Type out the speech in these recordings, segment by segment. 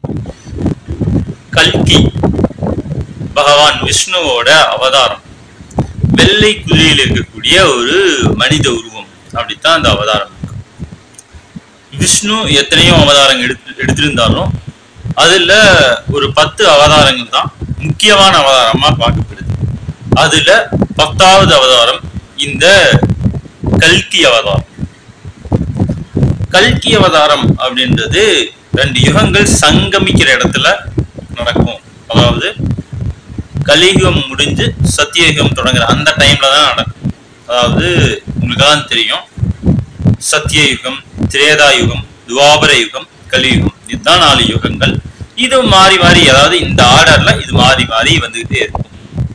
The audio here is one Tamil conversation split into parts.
கல்கி பகவான் விஷ்ணுவோட அவதாரம் வெள்ளை குதிரையில் இருக்கக்கூடிய ஒரு மனித உருவம் அப்படித்தான் அந்த அவதாரம் இருக்கு. விஷ்ணு எத்தனையோ அவதாரம் எடுத்து எடுத்திருந்தாலும் அதுல ஒரு பத்து அவதாரங்கள் தான் முக்கியமான அவதாரமா பார்க்கப்படுது அதுல பத்தாவது அவதாரம் இந்த கல்கி அவதாரம் கல்கி அவதாரம் அப்படின்றது ரெண்டு யுகங்கள் சங்கமிக்கிற இடத்துல நடக்கும் அதாவது கலியுகம் முடிஞ்சு சத்தியயுகம் தொடங்குற அந்த டைம்ல தான் நடக்கும் அதாவது உங்களுக்கெல்லாம் தெரியும் சத்தியயுகம் திரேதா யுகம் துவாபர யுகம் கலியுகம் இதுதான் நாலு யுகங்கள் இது மாறி மாறி அதாவது இந்த ஆர்டர்ல இது மாறி மாறி வந்துகிட்டே இருக்கும்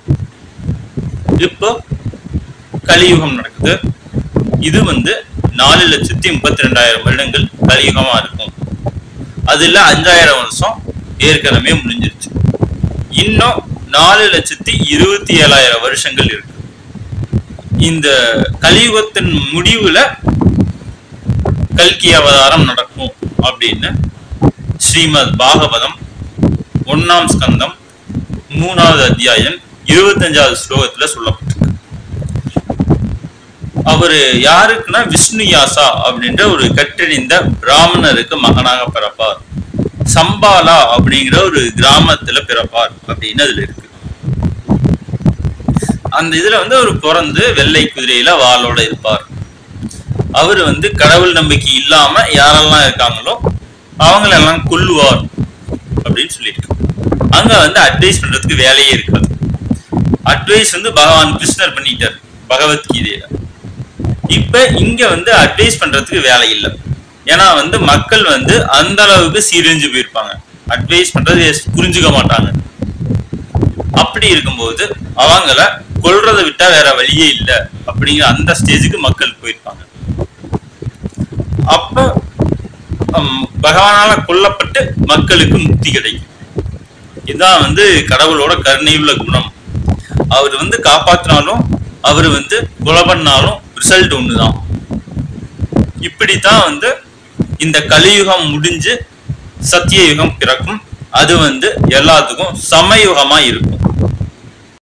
இப்போ கலியுகம் நடக்குது இது வந்து நாலு லட்சத்தி முப்பத்தி ரெண்டாயிரம் வருடங்கள் கலியுகமா இருக்கும் அதுல அஞ்சாயிரம் வருஷம் ஏற்கனவே முடிஞ்சிருச்சு இன்னும் நாலு லட்சத்தி இருபத்தி ஏழாயிரம் வருஷங்கள் இருக்கு இந்த கலியுகத்தின் முடிவுல கல்கி அவதாரம் நடக்கும் அப்படின்னு ஸ்ரீமத் பாகவதம் ஒன்னாம் ஸ்கந்தம் மூணாவது அத்தியாயம் இருபத்தஞ்சாவது ஸ்லோகத்துல சொல்லப்பட்டிருக்கு அவரு யாருக்குன்னா விஷ்ணு யாசா அப்படின்ற ஒரு கற்றறிந்த பிராமணருக்கு மகனாக பிறப்பார் சம்பாலா அப்படிங்கிற ஒரு கிராமத்துல பிறப்பார் அப்படின்னு அதுல இருக்கு அந்த இதுல வந்து அவர் பிறந்து வெள்ளை குதிரையில வாளோட இருப்பார் அவர் வந்து கடவுள் நம்பிக்கை இல்லாம யாரெல்லாம் இருக்காங்களோ அவங்களெல்லாம் கொல்லுவார் அப்படின்னு சொல்லியிருக்கு அங்க வந்து அட்வைஸ் பண்றதுக்கு வேலையே இருக்காது அட்வைஸ் வந்து பகவான் கிருஷ்ணர் பண்ணிட்டார் பகவத்கீதையில இப்ப இங்க வந்து அட்வைஸ் பண்றதுக்கு வேலை இல்லை ஏன்னா வந்து மக்கள் வந்து அந்த அளவுக்கு சீரழிஞ்சு போயிருப்பாங்க அட்வைஸ் பண்றது புரிஞ்சுக்க மாட்டாங்க அப்படி இருக்கும்போது அவங்கள கொல்றதை விட்டா வேற வழியே இல்லை அப்படிங்கிற அந்த ஸ்டேஜுக்கு மக்கள் போயிருப்பாங்க அப்ப ஹம், பகவானால கொல்லப்பட்டு மக்களுக்கு முக்தி கிடைக்கும் இதுதான் வந்து கடவுளோட கருணையுள்ள குணம் அவர் வந்து காப்பாத்தினாலும் அவர் வந்து கொலை பண்ணாலும் ரிசல்ட் ஒண்ணுதான் இப்படித்தான் வந்து இந்த கலியுகம் முடிஞ்சு சத்தியயுகம் பிறக்கும் அது வந்து எல்லாத்துக்கும் சமயுகமா இருக்கும்